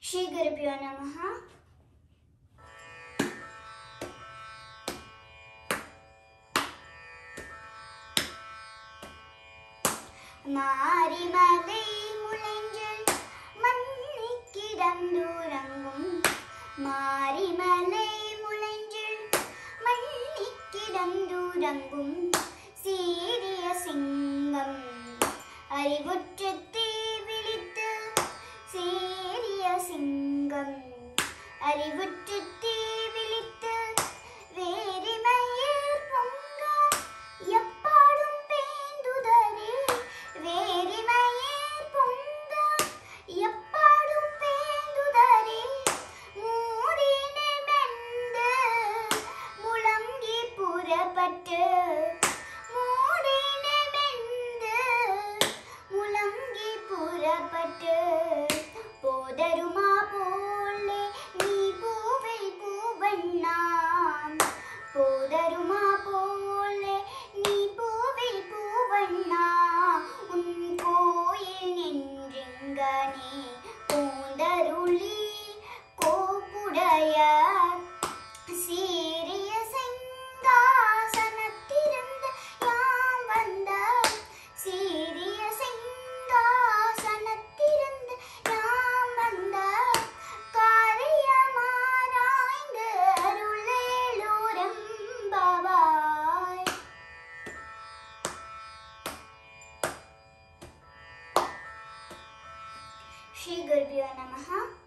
ஸ்ரீ குருபியோ நமஹ மாரிமலை முளைஞ்சு மண்ணிக்கிடம் தூரங்கும் மாரிமலை முளைஞ்சு மண்ணிக்கிடம் தூரங்கும் சீரிய சிங்கம் அறிவுற்று தீ விழித்து சீரிய சிங்கம் அறிவுற்று தீ விழித்து வேரிமையில் பொங்க எப்பாடும் பேந்துதரே வேரிமையில் பொங்க எப்பாடும் பேந்துதரே மூடினை மெந்து முழங்கி புறப்பட்டு மூடினை மெந்து முழங்கி புறப்பட்டு போதருமா போலே நீ பூவை பூவண்ணாம் போதருமா போலே நீ பூவை பூவண்ணா உன் கோயில் நின்றுங்கனே பூந்தருளி கோப்புடைய சீரிய சிங்காசனத்திருந்து யாம் வந்த சீரிய சிங்காசனத்திருந்து யாம் வந்த காரியமாராய்ந்து அருளேலூரம்பாவாய் ஸ்ரீ குருபியோ நமஹ